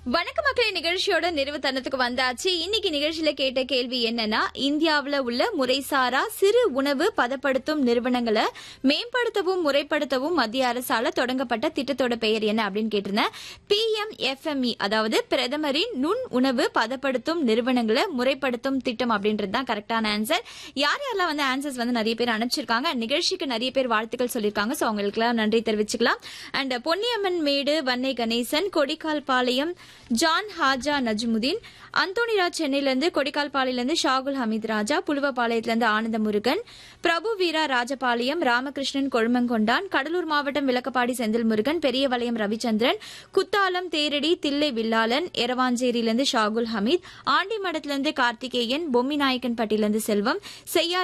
வணக்க மக்களே நிகழ்ச்சியோட நிறைவு தருணத்துக்கு வந்தாச்சு இன்னைக்கு நிகழ்ச்சியில கேட்ட கேள்வி என்னன்னா இந்தியாவுல உள்ள முறைசாரா சிறு உணவு பதப்படுத்தும் நிறுவனங்களை மேம்படுத்தவும் முறைப்படுத்தவும் மத்திய அரசால தொடங்கப்பட்ட திட்டத்தோட பெயர் என்ன அப்படின்னு கேட்டிருந்தேன் பி எம் எஃப்எம்இ அதாவது பிரதமரின் நுண் உணவு பதப்படுத்தும் நிறுவனங்களை முறைப்படுத்தும் திட்டம் அப்படின்றது தான் கரெக்டான ஆன்சர் யார் யாரெல்லாம் வந்து ஆன்சர்ஸ் வந்து நிறைய பேர் அனுப்பிச்சிருக்காங்க நிகழ்ச்சிக்கு நிறைய பேர் வாழ்த்துக்கள் சொல்லியிருக்காங்க ஸோ அவங்களுக்குலாம் நன்றி தெரிவிச்சுக்கலாம் அண்ட் பொன்னியம்மன் மேடு வன்னை கணேசன் கொடிக்கால் பாளையம் ஜான் ஹாஜா நஜ்முதீன் அந்தோனிராஜ் சென்னையிலிருந்து கொடிக்கால் பாளையிலிருந்து ஷாகுல் ஹமீத் ராஜா புலுவப்பாளையத்திலிருந்து ஆனந்த முருகன் பிரபு வீரா ராஜபாளையம் ராமகிருஷ்ணன் கொழுமங்கொண்டான் கடலூர் மாவட்டம் விளக்கப்பாடி செந்தில் முருகன் பெரியவளையம் ரவிச்சந்திரன் குத்தாலம் தேரடி தில்லை வில்லாளன் எரவாஞ்சேரியிலிருந்து ஷாகுல் ஹமீத் ஆண்டிமடத்திலிருந்து கார்த்திகேயன் பொம்மிநாயக்கன் பட்டியிலிருந்து செல்வம் செய்யார்